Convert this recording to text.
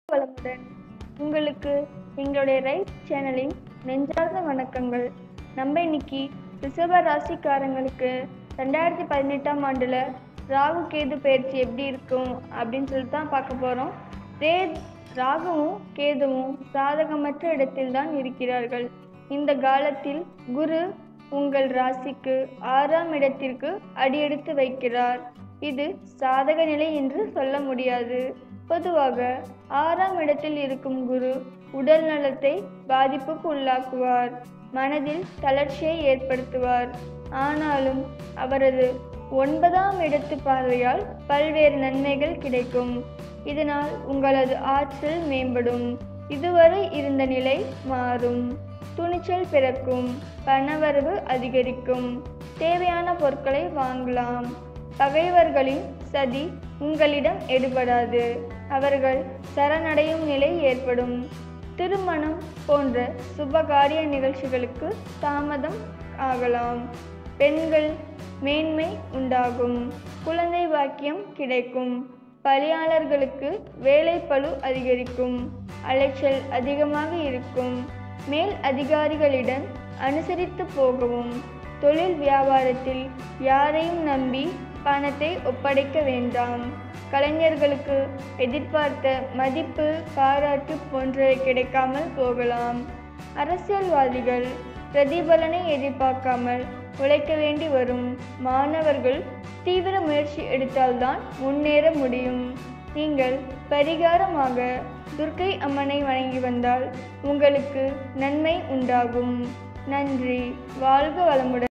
வளமுடன் உங்களுக்கு எங்களுடைய ரைட் சேனலின் நெஞ்சார்ந்த வணக்கங்கள் நம்ம இன்னைக்கு ரிஷப ராசிக்காரங்களுக்கு ரெண்டாயிரத்தி பதினெட்டாம் ஆண்டுல ராகு கேது பயிற்சி எப்படி இருக்கும் அப்படின்னு சொல்லிட்டு தான் பார்க்க போறோம் ரே ராகுவும் கேதுவும் சாதகமற்ற இடத்தில்தான் இருக்கிறார்கள் இந்த காலத்தில் குரு உங்கள் ராசிக்கு ஆறாம் இடத்திற்கு அடியெடுத்து வைக்கிறார் இது சாதக நிலை என்று சொல்ல முடியாது பொதுவாக ஆறாம் இடத்தில் இருக்கும் குரு உடல் நலத்தை பாதிப்புக்கு உள்ளாக்குவார் மனதில் தளர்ச்சியை ஏற்படுத்துவார் ஆனாலும் அவரது ஒன்பதாம் இடத்து பார்வையால் பல்வேறு நன்மைகள் கிடைக்கும் இதனால் உங்களது ஆற்றல் மேம்படும் இதுவரை இருந்த நிலை மாறும் துணிச்சல் பிறக்கும் பணவரவு அதிகரிக்கும் தேவையான பொருட்களை வாங்கலாம் பகைவர்களின் சதி உங்களிடம் எடுபடாது அவர்கள் சரணடையும் நிலை ஏற்படும் திருமணம் போன்ற சுபகாரிய நிகழ்ச்சிகளுக்கு தாமதம் ஆகலாம் பெண்கள் மேன்மை உண்டாகும் குழந்தை பாக்கியம் கிடைக்கும் பணியாளர்களுக்கு வேலைப்பளு அதிகரிக்கும் அலைச்சல் அதிகமாக இருக்கும் மேல் அதிகாரிகளிடம் அனுசரித்து போகவும் தொழில் வியாபாரத்தில் யாரையும் நம்பி பணத்தை ஒப்படைக்க வேண்டாம் கலைஞர்களுக்கு எதிர்பார்த்த மதிப்பு பாராட்டு போன்றவை கிடைக்காமல் போகலாம் அரசியல்வாதிகள் பிரதிபலனை எதிர்பார்க்காமல் உழைக்க வேண்டி வரும் மாணவர்கள் தீவிர முயற்சி எடுத்தால்தான் முன்னேற முடியும் நீங்கள் பரிகாரமாக துர்க்கை அம்மனை வணங்கி வந்தால் உங்களுக்கு நன்மை உண்டாகும் நன்றி வாழ்க வளமுடன்